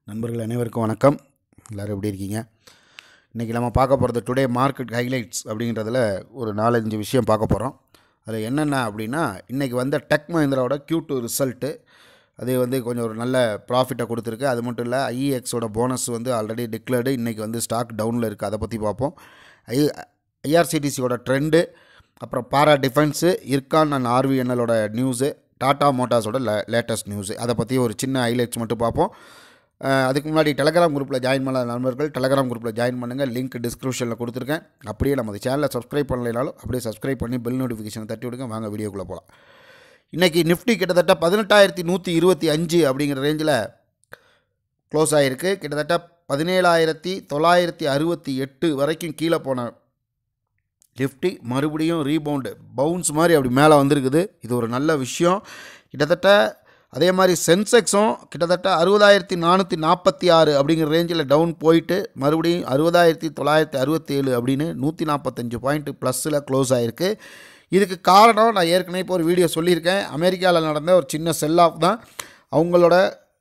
நண்பர்கள் அனைவருக்கும் வணக்கம் எல்லோரும் எப்படி இருக்கீங்க இன்றைக்கி நம்ம பார்க்க போகிறது டுடே மார்க்கெட் ஹைலைட்ஸ் அப்படிங்கிறதுல ஒரு நாலஞ்சு விஷயம் பார்க்க போகிறோம் அதில் என்னென்ன அப்படின்னா இன்றைக்கி வந்த டெக் மஹிந்திராவோட Q2 டூ ரிசல்ட்டு அது வந்து கொஞ்சம் ஒரு நல்ல ப்ராஃபிட்டை கொடுத்துருக்கு அது மட்டும் இல்லை ஐஇஎக்ஸோட போனஸ் வந்து ஆல்ரெடி டிக்ளேர்டு இன்றைக்கி வந்து ஸ்டாக் டவுனில் இருக்குது அதை பற்றி பார்ப்போம் ஐ ஐஆர்சிடிசியோட ட்ரெண்டு அப்புறம் பாரா டிஃபென்ஸு இர்கான் அண்ட் ஆர்விஎன்எலோட நியூஸு டாடா மோட்டார்ஸோட லே லேட்டஸ்ட் நியூஸு அதை பற்றி ஒரு சின்ன ஹைலைட்ஸ் மட்டும் பார்ப்போம் அஹ் அதுக்கு முன்னாடி டெலகிராம் குரூப்பில் ஜாயின் பண்ண நண்பர்கள் டெலகிராம் குரூப்பில் ஜாயின் பண்ணுங்கள் லிங்க் டிஸ்கிரிப்ஷனில் கொடுத்துருக்கேன் அப்படியே நம்ம சேனலை சப்ஸ்கிரைப் பண்ணலைனாலும் அப்படியே சப்ஸ்கிரைப் பண்ணி பெல் நோட்டிஃபிகேஷனை தட்டி விடுங்க வாங்க வீடியோக்குள்ளே போகலாம் இன்றைக்கி நிஃப்டி கிட்டத்தட்ட பதினெட்டாயிரத்தி நூற்றி இருபத்தி அஞ்சு அப்படிங்கிற ரேஞ்சில் க்ளோஸ் ஆகிருக்கு கிட்டத்தட்ட பதினேழாயிரத்தி தொள்ளாயிரத்தி அறுபத்தி எட்டு வரைக்கும் கீழே போன நிஃப்டி மறுபடியும் ரீபவுண்டு பவுன்ஸ் மாதிரி அப்படி மேலே வந்திருக்குது இது ஒரு நல்ல விஷயம் கிட்டத்தட்ட அதே மாதிரி சென்செக்ஸும் கிட்டத்தட்ட அறுபதாயிரத்தி நானூற்றி நாற்பத்தி ஆறு அப்படிங்கிற ரேஞ்சில் டவுன் போயிட்டு மறுபடியும் அறுபதாயிரத்தி தொள்ளாயிரத்தி அறுபத்தேழு அப்படின்னு நூற்றி நாற்பத்தஞ்சு பாயிண்ட் ப்ளஸில் க்ளோஸ் ஆகிருக்கு இதுக்கு காரணம் நான் ஏற்கனவே இப்போ ஒரு வீடியோ சொல்லியிருக்கேன் அமெரிக்காவில் நடந்த ஒரு சின்ன செல் ஆஃப் தான் அவங்களோட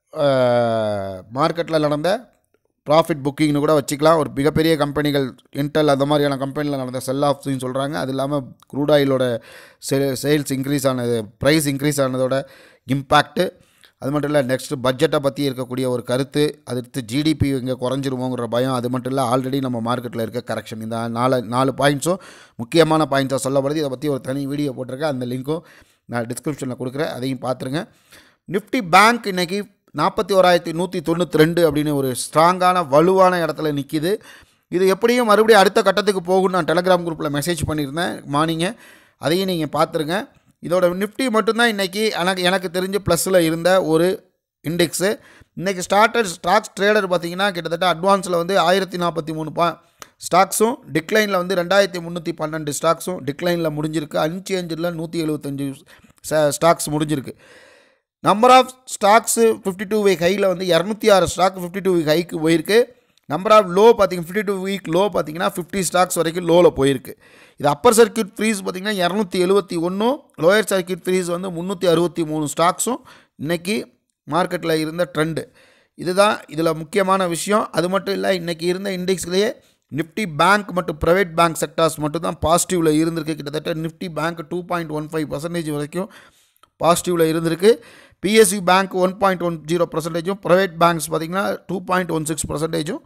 மார்க்கெட்டில் நடந்த ப்ராஃபிட் புக்கிங்னு கூட வச்சுக்கலாம் ஒரு மிகப்பெரிய கம்பெனிகள் இன்டெல் அந்த மாதிரியான கம்பெனியில் நடந்த செல் ஆஃப்ஸ்னு சொல்கிறாங்க அது இல்லாமல் க்ரூட் ஆயிலோட சே சேல்ஸ் இன்க்ரீஸ் ஆனது ப்ரைஸ் இன்க்ரீஸ் ஆனதோட இம்பேக்ட்டு அது மட்டும் இல்லை நெக்ஸ்ட்டு பட்ஜெட்டை பற்றி இருக்கக்கூடிய ஒரு கருத்து அடுத்து ஜிடிபி இங்கே குறைஞ்சிருமோங்கிற பயம் அது மட்டும் இல்லை ஆல்ரெடி நம்ம மார்க்கெட்டில் இருக்க கரெக்ஷன் இந்த நாலு நாலு பாயிண்ட்ஸும் முக்கியமான பாயிண்ட்ஸாக சொல்லப்படுது இதை பற்றி ஒரு தனி வீடியோ போட்டிருக்கேன் அந்த லிங்க்கும் நான் டிஸ்கிரிப்ஷனில் கொடுக்குறேன் அதையும் பார்த்துருங்க நிஃப்டி பேங்க் இன்றைக்கி நாற்பத்தி ஓராயிரத்தி நூற்றி தொண்ணூற்றி ரெண்டு அப்படின்னு ஒரு ஸ்ட்ராங்கான வலுவான இடத்துல நிற்கிது இது எப்படியும் மறுபடியும் அடுத்த கட்டத்துக்கு போகும்னு நான் டெலகிராம் குரூப்பில் மெசேஜ் பண்ணியிருந்தேன் மார்னிங்கே அதையும் நீங்கள் பார்த்துருங்க இதோட நிஃப்டி மட்டும்தான் இன்றைக்கி எனக்கு எனக்கு தெரிஞ்சு ப்ளஸில் இருந்த ஒரு இண்டெக்ஸு இன்றைக்கி ஸ்டார்டட் ஸ்டாக்ஸ் ட்ரேடர் பார்த்தீங்கன்னா கிட்டத்தட்ட அட்வான்ஸில் வந்து ஆயிரத்தி நாற்பத்தி மூணு பா ஸ்டாக்ஸும் டிக்ளைனில் வந்து ரெண்டாயிரத்தி முந்நூற்றி பன்னெண்டு ஸ்டாக்ஸும் டிக்ளைனில் முடிஞ்சிருக்கு அன்சேஞ்சில் நூற்றி எழுபத்தஞ்சு ஸ்டாக்ஸ் முடிஞ்சிருக்கு number of stocks fifty two week ஹையில் வந்து இரநூத்தி ஆறு ஸ்டாக் ஃபிஃப்டி டூ வீக் ஹைக்கு போயிருக்கு நம்பர் ஆஃப் லோ பார்த்தீங்கன்னா ஃபிஃப்டி டூ வீக் லோ பார்த்தீங்கன்னா ஃபிஃப்டி ஸ்டாக்ஸ் வரைக்கும் லோவில் போயிருக்கு இது அப்பர் சர்க்கியூட் ஃப்ரீஸ் பார்த்தீங்கன்னா இரநூத்தி எழுபத்தி ஒன்றும் லோயர் சர்க்கியூட் ஃப்ரீஸ் வந்து முந்நூற்றி அறுபத்தி மூணு ஸ்டாக்ஸும் இன்றைக்கி மார்க்கெட்டில் இருந்த ட்ரெண்டு இதுதான் இதில் முக்கியமான விஷயம் அது மட்டும் இல்லை இன்றைக்கி இருந்த இண்டெக்ஸ்லேயே நிஃப்டி பேங்க் மற்றும் ப்ரைவேட் பேங்க் செக்டார்ஸ் மட்டும் தான் பாசிட்டிவில் இருந்திருக்கு கிட்டத்தட்ட Nifty bank two point one five percentage வரைக்கும் பாசிட்டிவில் இருந்திருக்கு PSC bank one point one zero பர்சன்டேஜும் ப்ரைவேட் பேங்க்ஸ் பார்த்திங்கன்னா டூ பாயிண்ட் ஒன் சிக்ஸ் பர்சன்டேஜும்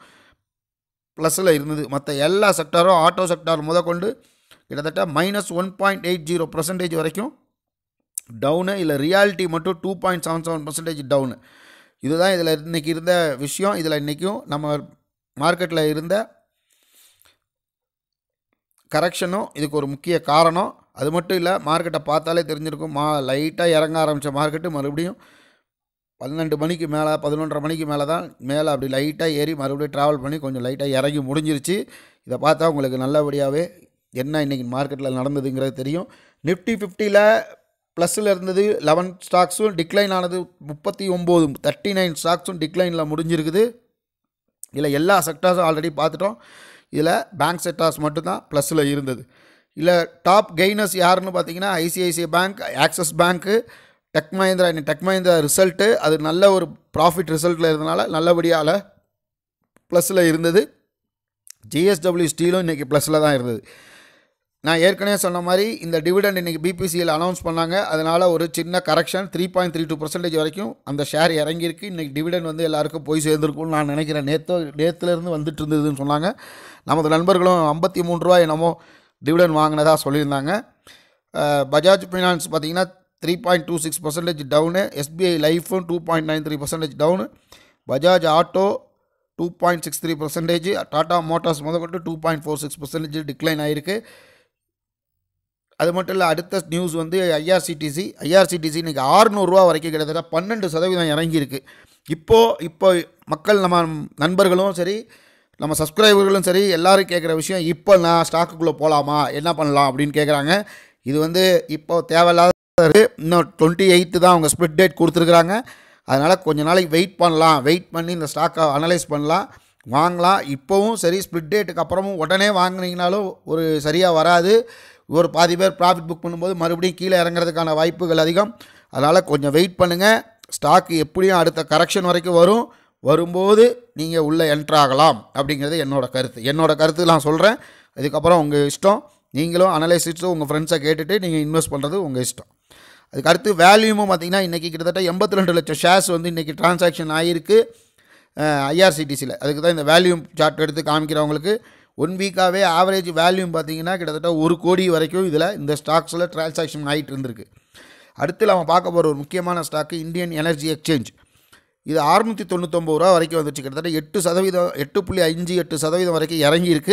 ப்ளஸில் இருந்தது மற்ற எல்லா செக்டாரும் ஆட்டோ செக்டார் முதற்கொண்டு கிட்டத்தட்ட minus one point eight zero percentage வரைக்கும் டவுனு இல்லை ரியாலிட்டி மட்டும் two point seven seven percentage down இதுதான் இதில் இன்றைக்கி இருந்த விஷயம் இதில் இன்றைக்கும் நம்ம மார்க்கெட்டில் இருந்த கரெக்ஷனும் இதுக்கு ஒரு முக்கிய காரணம் அது மட்டும் இல்லை மார்க்கெட்டை பார்த்தாலே தெரிஞ்சிருக்கும் மா லைட்டாக இறங்க ஆரம்பித்த மார்க்கெட்டு மறுபடியும் பன்னெண்டு மணிக்கு மேலே பதினொன்றரை மணிக்கு மேலே தான் மேலே அப்படி லைட்டாக ஏறி மறுபடியும் ட்ராவல் பண்ணி கொஞ்சம் லைட்டாக இறங்கி முடிஞ்சிருச்சு இதை பார்த்தா உங்களுக்கு நல்லபடியாகவே என்ன இன்றைக்கி மார்க்கெட்டில் நடந்ததுங்கிறது தெரியும் நிஃப்டி ஃபிஃப்டியில் ப்ளஸில் இருந்தது லெவன் ஸ்டாக்ஸும் டிக்ளைன் ஆனது முப்பத்தி ஒம்பது தேர்ட்டி நைன் ஸ்டாக்ஸும் டிக்ளைனில் முடிஞ்சிருக்குது இதில் எல்லா செக்டார்ஸும் ஆல்ரெடி பார்த்துட்டோம் இதில் பேங்க் செக்டார்ஸ் மட்டும்தான் ப்ளஸில் இருந்தது இல்லை டாப் கெய்னர்ஸ் யாருன்னு பார்த்தீங்கன்னா ICICI bank Axis bank Tech Mahindra Tech Mahindra result அது நல்ல ஒரு ப்ராஃபிட் ரிசல்ட்டில் இருந்தனால நல்லபடியால் ப்ளஸில் இருந்தது ஜிஎஸ்டபிள்யூ ஸ்டீலும் இன்றைக்கி ப்ளஸில் தான் இருந்தது நான் ஏற்கனவே சொன்ன மாதிரி இந்த டிவிடெண்ட் இன்றைக்கி பிபிசியில் அனௌன்ஸ் பண்ணாங்க அதனால் ஒரு சின்ன correction three point three two percentage வரைக்கும் அந்த ஷேர் இறங்கியிருக்கு இன்றைக்கி டிவிடெண்ட் வந்து எல்லாருக்கும் போய் சேர்ந்துருக்கும்னு நான் நினைக்கிறேன் நேற்று நேற்றுலேருந்து வந்துட்டு இருந்ததுன்னு சொன்னாங்க நமது நண்பர்களும் ஐம்பத்தி மூணு ரூபாய் என்னமோ டிவிடெண்ட் வாங்கினதாக சொல்லியிருந்தாங்க பஜாஜ் ஃபைனான்ஸ் பார்த்திங்கன்னா three point two six percentage down SBI லைஃபும் two point nine three percentage down Bajaj auto two point six three percentage Tata Motors முதற்கொண்டு two point four six percentage decline ஆகிருக்கு அது மட்டும் இல்லை அடுத்த நியூஸ் வந்து ஐஆர்சிடிசி ஐஆர்சிடிசி இன்றைக்கி ஆறுநூறுரூவா வரைக்கும் கிட்டத்தட்ட பன்னெண்டு சதவீதம் இறங்கியிருக்கு இப்போது இப்போ மக்கள் நம்ம நண்பர்களும் சரி நம்ம சப்ஸ்கிரைபர்களும் சரி எல்லோரும் கேட்குற விஷயம் இப்போ நான் ஸ்டாக்குக்குள்ளே போகலாமா என்ன பண்ணலாம் அப்படின்னு கேட்குறாங்க இது வந்து இப்போ தேவையில்லாத இன்னும் டுவெண்ட்டி எயித்து தான் அவங்க ஸ்பிட் டேட் கொடுத்துருக்குறாங்க அதனால் கொஞ்ச நாளைக்கு வெயிட் பண்ணலாம் வெயிட் பண்ணி இந்த ஸ்டாக்கை அனலைஸ் பண்ணலாம் வாங்கலாம் இப்போவும் சரி ஸ்பிட் டேட்டுக்கு அப்புறமும் உடனே வாங்கினீங்கனாலும் ஒரு சரியாக வராது ஒரு பாதி பேர் ப்ராஃபிட் புக் பண்ணும்போது மறுபடியும் கீழே இறங்குறதுக்கான வாய்ப்புகள் அதிகம் அதனால் கொஞ்சம் வெயிட் பண்ணுங்கள் ஸ்டாக் எப்படியும் அடுத்த கரெக்ஷன் வரைக்கும் வரும் வரும்போது நீங்கள் உள்ளே என்ட்ராகலாம் அப்படிங்கிறது என்னோட கருத்து என்னோட கருத்து நான் சொல்கிறேன் அதுக்கப்புறம் உங்கள் இஷ்டம் நீங்களும் அனலைசிஸ்ட்டும் உங்கள் ஃப்ரெண்ட்ஸை கேட்டுட்டு நீங்கள் இன்வெஸ்ட் பண்ணுறது உங்கள் இஷ்டம் அதுக்கு அடுத்து வேல்யூமும் பார்த்தீங்கன்னா இன்றைக்கி கிட்டத்தட்ட எண்பத்தி ரெண்டு லட்சம் ஷேர்ஸ் வந்து இன்றைக்கி டிரான்சாக்ஷன் ஆகிருக்கு ஐஆர்சிடிசியில் அதுக்கு தான் இந்த வேல்யூம் சார்ட் எடுத்து காமிக்கிறவங்களுக்கு ஒன் வீக்காகவே ஆவரேஜ் வேல்யூம் பார்த்தீங்கன்னா கிட்டத்தட்ட ஒரு கோடி வரைக்கும் இதில் இந்த ஸ்டாக்ஸில் டிரான்சாக்ஷன் ஆகிட்டு இருந்திருக்கு அடுத்து நம்ம பார்க்க போகிற ஒரு முக்கியமான ஸ்டாக்கு இந்தியன் எனர்ஜி எக்ஸ்சேஞ்ச் இது அறுநூற்றி தொண்ணூத்தொம்பது ரூபா வரைக்கும் வந்துச்சு கிட்டத்தட்ட எட்டு சதவீதம் எட்டு புள்ளி அஞ்சு எட்டு சதவீதம் வரைக்கும் இறங்கியிருக்கு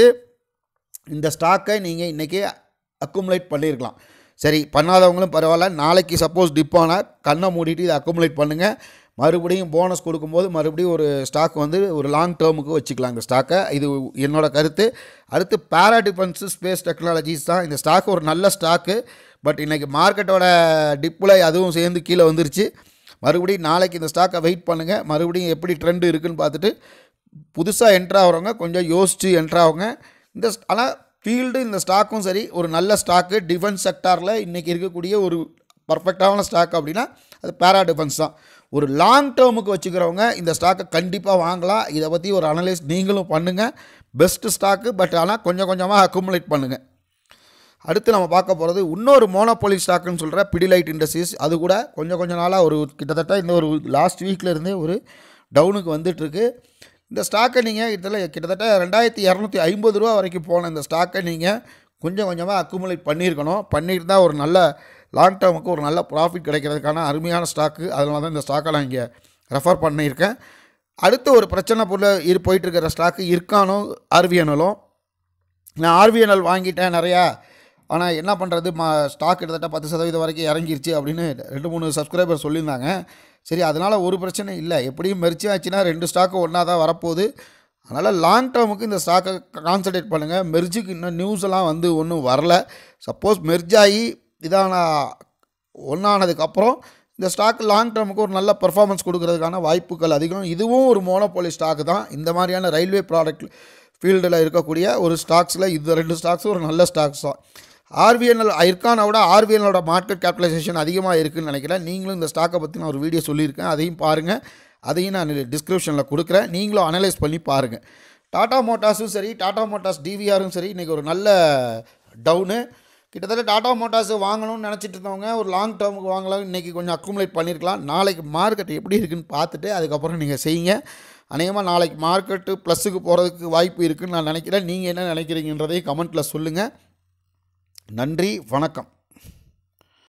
இந்த ஸ்டாக்கை நீங்கள் இன்றைக்கி அக்குமுலேட் பண்ணியிருக்கலாம் சரி பண்ணாதவங்களும் பரவாயில்ல நாளைக்கு சப்போஸ் டிப் ஆனால் கண்ணை மூடிட்டு இதை அக்குமுலேட் பண்ணுங்கள் மறுபடியும் போனஸ் கொடுக்கும்போது மறுபடியும் ஒரு ஸ்டாக் வந்து ஒரு லாங் டேர்முக்கு வச்சுக்கலாம் இந்த ஸ்டாக்கை இது என்னோட கருத்து அடுத்து பேரா டிஃபென்ஸ் ஸ்பேஸ் டெக்னாலஜிஸ் தான் இந்த ஸ்டாக் ஒரு நல்ல ஸ்டாக்கு பட் இன்றைக்கி மார்க்கெட்டோட டிப்பில் அதுவும் சேர்ந்து கீழே வந்துருச்சு மறுபடியும் நாளைக்கு இந்த ஸ்டாக்கை வெயிட் பண்ணுங்கள் மறுபடியும் எப்படி ட்ரெண்டு இருக்குன்னு பார்த்துட்டு புதுசாக என்ட்ரு ஆகிறவங்க கொஞ்சம் யோசித்து என்ட்ரு ஆகுங்க இந்த ஆனால் ஃபீல்டு இந்த ஸ்டாக்கும் சரி ஒரு நல்ல ஸ்டாக்கு டிஃபென்ஸ் செக்டாரில் இன்றைக்கி இருக்கக்கூடிய ஒரு பர்ஃபெக்டான ஸ்டாக் அப்படின்னா அது பேரா டிஃபென்ஸ் தான் ஒரு லாங் டேர்முக்கு வச்சுக்கிறவங்க இந்த ஸ்டாக்கை கண்டிப்பாக வாங்கலாம் இதை பற்றி ஒரு அனலைஸ் நீங்களும் பண்ணுங்கள் பெஸ்ட்டு ஸ்டாக்கு பட் ஆனால் கொஞ்சம் கொஞ்சமாக அக்குமுலேட் பண்ணுங்கள் அடுத்து நம்ம பார்க்க போகிறது இன்னொரு மோனோபோலி ஸ்டாக்குன்னு சொல்கிற பிடிலைட் இண்டஸ்ட்ரீஸ் அது கூட கொஞ்சம் கொஞ்ச நாளாக ஒரு கிட்டத்தட்ட இந்த ஒரு லாஸ்ட் வீக்கில் இருந்தே ஒரு டவுனுக்கு வந்துட்டுருக்கு இந்த ஸ்டாக்கை நீங்கள் இதில் கிட்டத்தட்ட ரெண்டாயிரத்தி இரநூத்தி ஐம்பது ரூபா வரைக்கும் போன இந்த ஸ்டாக்கை நீங்கள் கொஞ்சம் கொஞ்சமாக அக்குமுலேட் பண்ணியிருக்கணும் பண்ணிட்டு தான் ஒரு நல்ல லாங் டேர்முக்கு ஒரு நல்ல ப்ராஃபிட் கிடைக்கிறதுக்கான அருமையான ஸ்டாக்கு அதனால தான் இந்த ஸ்டாக்கை நான் இங்கே ரெஃபர் பண்ணியிருக்கேன் அடுத்து ஒரு பிரச்சனை போல் இரு போயிட்டுருக்கிற ஸ்டாக்கு இருக்கானோ ஆர்விஎன்எலும் நான் ஆர்விஎன்எல் வாங்கிட்டேன் நிறையா ஆனால் என்ன பண்ணுறது மா ஸ்டாக் கிட்டத்தட்ட பத்து சதவீதம் வரைக்கும் இறங்கிருச்சு அப்படின்னு ரெண்டு மூணு சப்ஸ்கிரைபர் சொல்லியிருந்தாங்க சரி அதனால் ஒரு பிரச்சனை இல்லை எப்படியும் மெர்ச்சி ஆச்சுன்னா ரெண்டு ஸ்டாக்கும் ஒன்றா தான் வரப்போகுது அதனால் லாங் டேர்முக்கு இந்த ஸ்டாக்கை கான்சன்ட்ரேட் பண்ணுங்கள் மெர்ஜுக்கு இன்னும் நியூஸ் எல்லாம் வந்து ஒன்றும் வரல சப்போஸ் மெர்ஜ் ஆகி இதான ஒன்றானதுக்கப்புறம் இந்த ஸ்டாக் லாங் டேர்முக்கு ஒரு நல்ல பெர்ஃபார்மன்ஸ் கொடுக்கறதுக்கான வாய்ப்புகள் அதிகம் இதுவும் ஒரு மோனோபோலி ஸ்டாக் தான் இந்த மாதிரியான ரயில்வே ப்ராடக்ட் ஃபீல்டில் இருக்கக்கூடிய ஒரு ஸ்டாக்ஸில் இது ரெண்டு ஸ்டாக்ஸும் ஒரு நல்ல ஸ்டாக்ஸ் தான் ஆர்விஎன்எல் இருக்கானை விட ஆர்விஎனோட மார்க்கெட் கேபிட்டலைசேஷன் அதிகமாக இருக்குதுன்னு நினைக்கிறேன் நீங்களும் இந்த ஸ்டாக்கை பற்றி நான் ஒரு வீடியோ சொல்லியிருக்கேன் அதையும் பாருங்கள் அதையும் நான் டிஸ்கிரிப்ஷனில் கொடுக்குறேன் நீங்களும் அனலைஸ் பண்ணி பாருங்கள் டாடா மோட்டார்ஸும் சரி டாடா மோட்டார்ஸ் டிவிஆரும் சரி இன்றைக்கி ஒரு நல்ல டவுனு கிட்டத்தட்ட டாடா மோட்டார்ஸ் வாங்கணும்னு நினச்சிட்டு இருந்தவங்க ஒரு லாங் டேர்முக்கு வாங்கலாம் இன்றைக்கி கொஞ்சம் அக்குமுலேட் பண்ணியிருக்கலாம் நாளைக்கு மார்க்கெட் எப்படி இருக்குன்னு பார்த்துட்டு அதுக்கப்புறம் நீங்கள் செய்யுங்க அநேகமாக நாளைக்கு மார்க்கெட்டு ப்ளஸ்ஸுக்கு போகிறதுக்கு வாய்ப்பு இருக்குதுன்னு நான் நினைக்கிறேன் நீங்கள் என்ன நினைக்கிறீங்கன்றதையும் கமெண்ட்டில் சொல்லுங்கள் நன்றி வணக்கம்